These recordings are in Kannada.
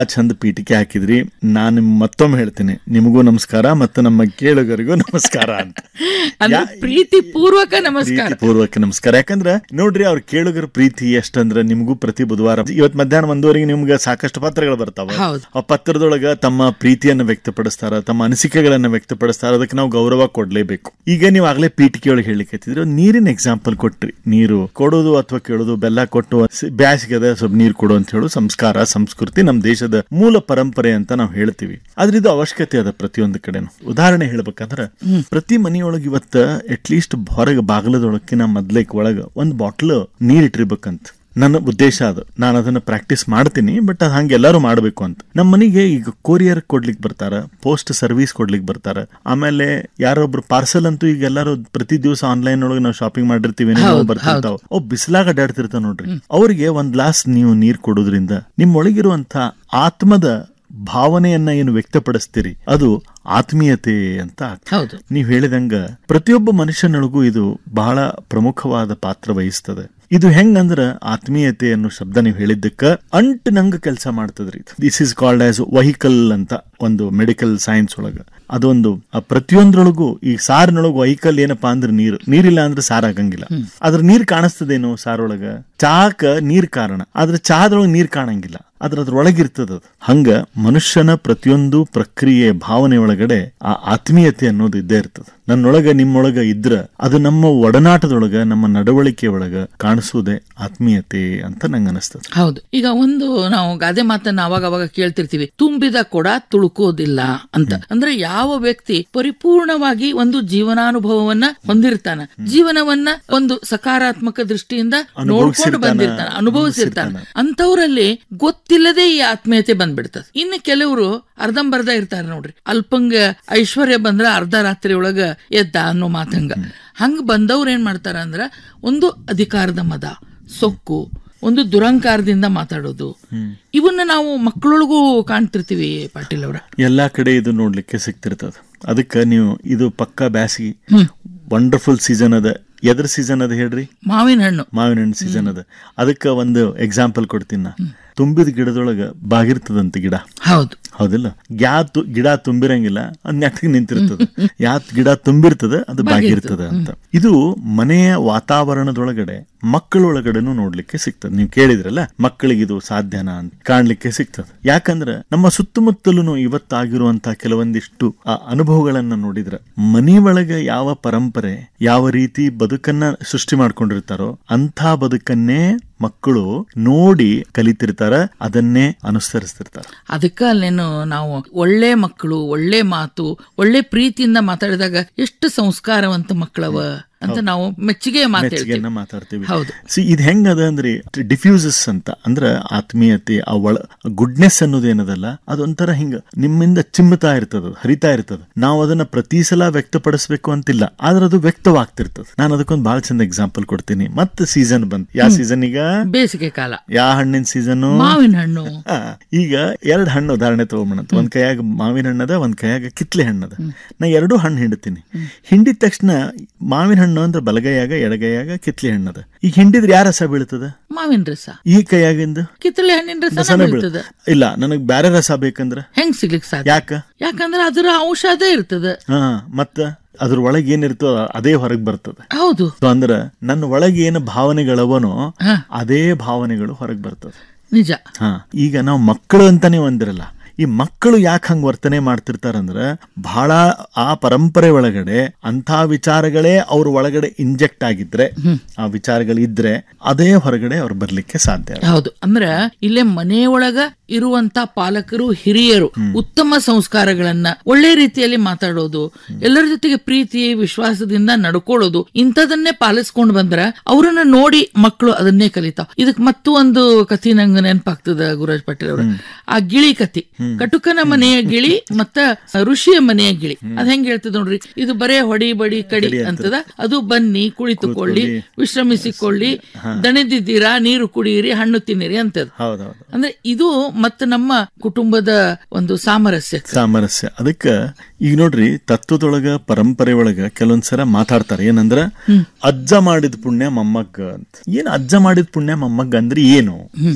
ಚಂದ ಪೀಠಿಕೆ ಹಾಕಿದ್ರಿ ನಾನು ಮತ್ತೊಮ್ಮೆ ಹೇಳ್ತೀನಿ ನಿಮಗೂ ನಮಸ್ಕಾರ ಮತ್ತು ನಮ್ಮ ಕೇಳುಗರಿಗೂ ನಮಸ್ಕಾರ ಅಂತ ಅಂದ್ರೆ ಯಾ- ಪ್ರೀತಿ ಪೂರ್ವಕ ನಮಸ್ಕಾರ ಪ್ರೀತಿ ಪೂರ್ವಕ ನಮಸ್ಕಾರ ಯಾಕಂದ್ರೆ ನೋಡ್ರಿ ಅವ್ರ ಕೇಳುಗರ ಪ್ರೀತಿ ಎಷ್ಟಂದ್ರ ನಿಮಗೂ ಪ್ರತಿ ಬುಧವಾರ ಇವತ್ ಮಧ್ಯಾಹ್ನ ಒಂದೂವರೆಗೆ ನಿಮ್ಗೆ ಸಾಕಷ್ಟು ಪತ್ರಗಳು ಬರ್ತಾವ ಹೌದು. ಆ ಪತ್ರದೊಳಗ ತಮ್ಮ ಪ್ರೀತಿಯನ್ನ ವ್ಯಕ್ತಪಡಿಸ್ತಾರ ತಮ್ಮ ಅನಿಸಿಕೆಗಳನ್ನ ವ್ಯಕ್ತಪಡಿಸ್ತಾರ ಅದಕ್ಕೆ ನಾವು ಗೌರವ ಕೊಡ್ಲೇಬೇಕು ಈಗ ನೀವು ಆಗ್ಲೇ ಪೀಠಿಕೆಯೊಳಗೆ ಹೇಳಿಕತ್ತಿದ್ರೆ ನೀರಿನ ಎಕ್ಸಾಂಪಲ್ ಕೊಟ್ರಿ ನೀರು ಕೊಡೋದು ಅಥವಾ ಕೇಳೋದು ಬೆಲ್ಲ ಕೊಟ್ಟು ಸ- ಬ್ಯಾಸಿಗೆದ ಸ್ವಲ್ಪ ನೀರು ಕೊಡು ಅಂತ ಹೇಳೋ ಸಂಸ್ಕಾರ ಸಂಸ್ಕೃತಿ ನಮ್ಮ ದೇಶದ ಮೂಲ ಪರಂಪರೆ ಅಂತ ನಾವು ಹೇಳ್ತೀವಿ ಆದ್ರೆ ಇದು ಅವಶ್ಯಕತೆ ಅದ ಪ್ರತಿಯೊಂದು ಕಡೆನು ಉದಾಹರಣೆ ಹೇಳ್ಬೇಕಂದ್ರ ಪ್ರತಿ ಮನೆಯೊಳಗೆ ಇವತ್ತ ಅಟ್ಲೀಸ್ಟ್ ಹೊರಗೆ ಬಾಗಲದೊಳಕಿನ ಮೊದ್ಲೇಕ್ ಒಳಗ ಒಂದ್ ಬಾಟ್ಲ್ ನೀರ್ ಇಟ್ಟಿರ್ಬೇಕಂತ ನನ್ನ ಉದ್ದೇಶ ಅದು ನಾನು ಅದನ್ನ ಪ್ರಾಕ್ಟೀಸ್ ಮಾಡ್ತೀನಿ ಬಟ್ ಅದು ಹಂಗೆ ಎಲ್ಲರೂ ಮಾಡಬೇಕು ಅಂತ ನಮ್ಮ ಮನೆಗೆ ಈಗ ಕೊರಿಯರ್ ಕೊಡ್ಲಿಕ್ಕೆ ಬರ್ತಾರ ಪೋಸ್ಟ್ ಸರ್ವಿಸ್ ಕೊಡ್ಲಿಕ್ಕೆ ಬರ್ತಾರ ಆಮೇಲೆ ಯಾರೊಬ್ರು ಪಾರ್ಸಲ್ ಅಂತೂ ಈಗ ಎಲ್ಲರೂ ಪ್ರತಿ ದಿವಸ ಆನ್ಲೈನ್ ಒಳಗೆ ನಾವು ಶಾಪಿಂಗ್ ಮಾಡಿರ್ತೀವಿ ಏನೇನೋ ಹೌದು, ಬರ್ತಿರ್ತಾವ ಅವ್ ಬಿಸಿಲಾಗ ಅಡ್ಡಾಡ್ತಿರ್ತಾವ ನೋಡ್ರಿ ಅವ್ರಿಗೆ ಒಂದ್ ಗ್ಲಾಸ್ ನೀವು ನೀರ್ ಕೊಡೋದ್ರಿಂದ ನಿಮ್ಮೊಳಗಿರುವಂತ ಆತ್ಮದ ಭಾವನೆಯನ್ನ ಏನು ವ್ಯಕ್ತಪಡಿಸ್ತೀರಿ ಅದು ಆತ್ಮೀಯತೆ ಅಂತ ಆಗ್ತದೆ. ಹೌದು ನೀವು ಹೇಳಿದಂಗ ಪ್ರತಿಯೊಬ್ಬ ಮನುಷ್ಯನೊಳಗೂ ಇದು ಬಹಳ ಪ್ರಮುಖವಾದ ಪಾತ್ರ ವಹಿಸ್ತದೆ ಇದು ಹೆಂಗಂದ್ರ ಆತ್ಮೀಯತೆ ಅನ್ನೋ ಶಬ್ದ ನೀವು ಹೇಳಿದ್ದಕ್ಕ ಅಂಟ್ ನಂಗ ಕೆಲಸ ಮಾಡ್ತದ್ರಿ this is called as vehicle ಅಂತ ಒಂದು ಮೆಡಿಕಲ್ ಸೈನ್ಸ್ ಒಳಗ ಅದೊಂದು ಆ ಪ್ರತಿಯೊಂದ್ರೊಳಗೂ ಈ ಸಾರಿನೊಳಗು ವೆಹಿಕಲ್ ಏನಪ್ಪಾ ಅಂದ್ರೆ ನೀರು ನೀರಿಲ್ಲ ಅಂದ್ರೆ ಸಾರ್ ಆಗಂಗಿಲ್ಲ ಅದ್ರ ನೀರ್ ಕಾಣಿಸ್ತದೇನು ಸಾರೊಳಗ ಚಾಕ ನೀರ್ ಕಾರಣ ಆದ್ರೆ ಚಹಾದೊಳಗೆ ನೀರ್ ಕಾಣಂಗಿಲ್ಲ ಅದ್ರ ಅದ್ರೊಳಗಿರ್ತದ ಅದು ಹಂಗ ಮನುಷ್ಯನ ಪ್ರತಿಯೊಂದು ಪ್ರಕ್ರಿಯೆ ಭಾವನೆ ಒಳಗಡೆ ಆ ಆತ್ಮೀಯತೆ ಅನ್ನೋದು ಇದ್ದೇ ಇರ್ತದ ನನ್ನೊಳಗ ನಿಮ್ಮೊಳಗ ಇದ್ರ ಅದು ನಮ್ಮ ಒಡನಾಟದೊಳಗ ನಮ್ಮ ನಡವಳಿಕೆ ಒಳಗ ಕಾಣಿಸುವುದೇ ಆತ್ಮೀಯತೆ ಅಂತ ನಂಗೆ ಅನಿಸ್ತದೆ ಹೌದು ಈಗ ಒಂದು ನಾವು ಗಾದೆ ಮಾತನ್ನ ಅವಾಗ ಅವಾಗ ಕೇಳ್ತಿರ್ತೀವಿ ತುಂಬಿದ ಕೊಡ ತುಳುಕೋದಿಲ್ಲ ಅಂತ ಅಂದ್ರೆ ಯಾವ ವ್ಯಕ್ತಿ ಪರಿಪೂರ್ಣವಾಗಿ ಒಂದು ಜೀವನಾನುಭವವನ್ನ ಹೊಂದಿರ್ತಾನ ಜೀವನವನ್ನ ಒಂದು ಸಕಾರಾತ್ಮಕ ದೃಷ್ಟಿಯಿಂದ ನೋಡ್ಕೊಂಡು ಅನುಭವಿಸಿರ್ತಾನ, ಬಂದಿರ್ತಾನ ಅನುಭವಿಸಿರ್ತಾನ ಅಂತವ್ರಲ್ಲಿ ಗೊತ್ತಿಲ್ಲದೆ ಈ ಆತ್ಮೀಯತೆ ಬಂದ್ಬಿಡ್ತದ ಇನ್ನು ಕೆಲವರು ಅರ್ಧಂಬರ್ಧ ಇರ್ತಾರೆ ನೋಡ್ರಿ ಅಲ್ಪಂಗ ಐಶ್ವರ್ಯ ಬಂದ್ರ ಅರ್ಧ ರಾತ್ರಿ ಒಳಗ ಎದ್ದ ಅನ್ನೋ ಮಾತಂಗ ಹಂಗ ಬಂದವ್ರು ಏನ್ ಮಾಡ್ತಾರ ಅಂದ್ರ ಒಂದು ಅಧಿಕಾರದ ಮದ ಸೊಕ್ಕು ಒಂದು ದುರಂಕಾರದಿಂದ ಮಾತಾಡೋದು ಇವನ್ನ ನಾವು ಮಕ್ಕಳೊಳಗೂ ಕಾಣ್ತಿರ್ತೀವಿ ಪಾಟೀಲ್ ಅವರ ಎಲ್ಲಾ ಕಡೆ ಇದು ನೋಡ್ಲಿಕ್ಕೆ ಸಿಗ್ತಿರ್ತದ ಅದಕ್ಕ ನೀವು ಇದು ಪಕ್ಕಾ ಬ್ಯಾಸಿಗೆ ವಂಡರ್ಫುಲ್ ಸೀಸನ್ ಅದ ಎದ್ರ ಸೀಸನ್ ಅದ ಹೇಳ್ರಿ ಮಾವಿನ ಹಣ್ಣು ಮಾವಿನ ಹಣ್ಣು ಸೀಸನ್ ಅದ ಅದಕ್ಕ ಒಂದು ಎಕ್ಸಾಂಪಲ್ ಕೊಡ್ತೀನಿ ನಾ ತುಂಬಿದ ಗಿಡದೊಳಗ ಬಾಗಿರ್ತದಂತ ಗಿಡ ಹೌದು ಹೌದಿಲ್ಲ ಯಾ ತು- ಗಿಡ ತುಂಬಿರಂಗಿಲ್ಲ ಅದ್ ನೆಟ್ಟಗೆ ನಿಂತಿರ್ತದ ಯಾ ಗಿಡ ತುಂಬಿರ್ತದ ಅದು ಬಾಗಿರ್ತದ ಅಂತ ಇದು ಮನೆಯ ವಾತಾವರಣದೊಳಗಡೆ ಮಕ್ಕಳೊಳಗಡೆನೂ ನೋಡ್ಲಿಕ್ಕೆ ಸಿಗ್ತದೆ ನೀವು ಕೇಳಿದ್ರಲ್ಲ ಮಕ್ಕಳಿಗೆ ಇದು ಸಾಧ್ಯನಾ ಅಂತ ಕಾಣ್ಲಿಕ್ಕೆ ಸಿಗ್ತದೆ ಯಾಕಂದ್ರೆ ನಮ್ಮ ಸುತ್ತಮುತ್ತಲೂ ಇವತ್ತಾಗಿರುವಂತ ಕೆಲವೊಂದಿಷ್ಟು ಆ ಅನುಭವಗಳನ್ನ ನೋಡಿದ್ರೆ ಮನೆ ಒಳಗೆ ಯಾವ ಪರಂಪರೆ ಯಾವ ರೀತಿ ಬದುಕನ್ನ ಸೃಷ್ಟಿ ಮಾಡ್ಕೊಂಡಿರ್ತಾರೋ ಅಂಥ ಬದುಕನ್ನೇ ಮಕ್ಕಳು ನೋಡಿ ಕಲಿತಿರ್ತಾರ ಅದನ್ನೇ ಅನುಸರಿಸ್ತಿರ್ತಾರ ಅದಕ್ಕ ಅಲ್ಲೇನು ನಾವು ಒಳ್ಳೆ ಮಕ್ಕಳು ಒಳ್ಳೆ ಮಾತು ಒಳ್ಳೆ ಪ್ರೀತಿಯಿಂದ ಮಾತಾಡಿದಾಗ ಎಷ್ಟು ಸಂಸ್ಕಾರವಂತ ಮಕ್ಕಳವ ಅಂತ ನಾವು ಮೆಚ್ಚುಗೆ ಮಾತಾಡ್ತೀವಿ ಮೆಚ್ಚುಗೆಯನ್ನ ಮಾತಾಡ್ತೀವಿ ಹೌದು ಸಿ ಇದು ಹೆಂಗದ ಅಂದ್ರೆ ಡಿಫ್ಯೂಸಸ್ ಅಂತ ಅಂದ್ರ ಆತ್ಮೀಯತೆ ಆ ಒಳ ಗುಡ್ನೆಸ್ ಅನ್ನೋದು ಏನದಲ್ಲ ಅದೊಂಥರ ಹಿಂಗ ನಿಮ್ಮಿಂದ ಚಿಮ್ಮತಾ ಇರ್ತದ ಅದು, ಹರಿತಾ ಇರ್ತದ ನಾವು ಅದನ್ನ ಪ್ರತಿ ಸಲ ವ್ಯಕ್ತಪಡಿಸ್ಬೇಕು ಅಂತಿಲ್ಲ ಆದ್ರೆ ಅದು ವ್ಯಕ್ತವಾಗ್ತಿರ್ತದ ನಾನು ಅದಕ್ಕೊಂದು ಬಹಳ ಚಂದ ಎಕ್ಸಾಂಪಲ್ ಕೊಡ್ತೀನಿ ಮತ್ತೆ ಸೀಸನ್ ಬಂತ್ ಯಾವ ಸೀಸನ್ ಈಗ ಬೇಸಿಗೆ ಕಾಲ ಯಾವ ಹಣ್ಣಿನ ಸೀಸನ್ ಮಾವಿನ ಹಣ್ಣು ಈಗ ಎರಡ್ ಹಣ್ಣು ಉದಾಹರಣೆ ತಗೊಂಬಣಂತ ಒಂದ್ ಕೈಯಾಗ ಮಾವಿನ ಹಣ್ಣದ ಒಂದ್ ಕೈಯಾಗ ಕಿತ್ಲೆ ಹಣ್ಣದ ನಾ ಎರಡೂ ಹಣ್ಣು ಹಿಂಡ್ತೀನಿ ಹಿಂಡಿದ ತಕ್ಷಣ ಮಾವಿನ ಹಣ್ಣು ಅಂದ್ರೆ ಬಲಗೈಯಾಗ ಎಡಗೈಯಾಗ ಕಿತ್ಲೆ ಹಣ್ಣದ ಈಗ ಹಿಂಡಿದ್ರೆ ಯಾವ ರಸ ಬೀಳ್ತದ ಮಾವಿನ ರಸ ಈ ಕೈಯಾಗಿಂದ ಕಿತ್ತಳೆ ಹಣ್ಣಿನ ರಸ ರಸನ ಬೀಳ್ತದ ಬೀಳ್ತದ ಇಲ್ಲ ನನಗ್ ಬ್ಯಾರೆ ರಸ ಬೇಕಂದ್ರ ಹೆಂಗ್ ಸಿಗ್ಲಿಕ್ ಸಾಧ್ಯ ಯಾಕ ಯಾಕಂದ್ರೆ ಅದರ ಔಷಧ ಇರ್ತದ ಹಾ ಮತ್ತ ಅದ್ರ ಒಳಗೆ ಏನಿರ್ತೋ ಅದೇ ಹೊರಗ್ ಬರ್ತದೆ ಹೌದು So ಅಂದ್ರ ನನ್ನ ಒಳಗೆ ಏನು ಭಾವನೆಗಳವನೋ ಹಾ. ಅದೇ ಭಾವನೆಗಳು ಹೊರಗ್ ಬರ್ತದೆ ನಿಜ ಹಾ ಈಗ ನಾವು ಮಕ್ಕಳು ಅಂತಾನೆ ಒಂದಿರಲ್ಲ ಈ ಮಕ್ಕಳು ಯಾಕೆ ಹಂಗ ವರ್ತನೆ ಮಾಡ್ತಿರ್ತಾರಂದ್ರ ಬಹಳ ಆ ಪರಂಪರೆ ಒಳಗಡೆ ಅಂತ ವಿಚಾರಗಳೇ ಅವ್ರ ಒಳಗಡೆ ಇಂಜೆಕ್ಟ್ ಆಗಿದ್ರೆ ಆ ವಿಚಾರಗಳಿದ್ರೆ ಅದೇ ಹೊರಗಡೆ ಅವ್ರು ಬರ್ಲಿಕ್ಕೆ ಸಾಧ್ಯ ಹೌದು ಅಂದ್ರ ಇಲ್ಲೇ ಮನೆಯೊಳಗ ಇರುವಂತ ಪಾಲಕರು ಹಿರಿಯರು ಉತ್ತಮ ಸಂಸ್ಕಾರಗಳನ್ನ ಒಳ್ಳೆ ರೀತಿಯಲ್ಲಿ ಮಾತಾಡೋದು ಎಲ್ಲರ ಜೊತೆಗೆ ಪ್ರೀತಿ ವಿಶ್ವಾಸದಿಂದ ನಡ್ಕೊಳ್ಳೋದು ಇಂಥದನ್ನೇ ಪಾಲಿಸ್ಕೊಂಡ್ ಬಂದ್ರ ಅವರನ್ನ ನೋಡಿ ಮಕ್ಕಳು ಅದನ್ನೇ ಕಲಿತಾವ್ ಇದಕ್ ಮತ್ತೂ ಒಂದು ಕಥಿ ನಂಗೆ ನೆನಪಾಗ್ತದ ಗುರುರಾಜ್ ಪಾಟೀಲ್ ಅವರು ಆ ಗಿಳಿ ಕಥಿ ಕಟುಕನ ಮನೆಯ ಗಿಳಿ ಮತ್ತ ಋಷಿಯ ಮನೆಯ ಗಿಳಿ ಅದ್ ಹೆಂಗ್ ಹೇಳ್ತದ ನೋಡ್ರಿ ಇದು ಬರೇ ಹೊಡಿ ಬಡಿ ಕಡಿ ಅಂತದ ಅದು ಬನ್ನಿ ಕುಳಿತುಕೊಳ್ಳಿ ವಿಶ್ರಮಿಸಿಕೊಳ್ಳಿ ದಣಿದಿದ್ದೀರಾ ನೀರು ಕುಡಿಯಿರಿ ಹಣ್ಣು ತಿನ್ನಿರಿ ಅಂತದ ಹೌದೌದು ಅಂದ್ರೆ ಇದು ಮತ್ತೆ ನಮ್ಮ ಕುಟುಂಬದ ಒಂದು ಸಾಮರಸ್ಯ ಸಾಮರಸ್ಯ ಅದಕ್ಕ ಈಗ ನೋಡ್ರಿ ತತ್ವದೊಳಗ ಪರಂಪರೆ ಒಳಗ ಕೆಲವೊಂದ್ಸಲ ಮಾತಾಡ್ತಾರೆ ಏನಂದ್ರ ಅಜ್ಜ ಮಾಡಿದ ಪುಣ್ಯ ಮೊಮ್ಮಗ್ಗ ಅಂತ ಏನ್ ಅಜ್ಜ ಮಾಡಿದ ಪುಣ್ಯ ಮೊಮ್ಮಗ್ಗ ಅಂದ್ರೆ ಏನು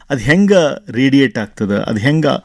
ಅದ್ ಹೆಂಗ ರೇಡಿಯೇಟ್ ಆಗ್ತದ ಅದ್ ಹೆಂಗ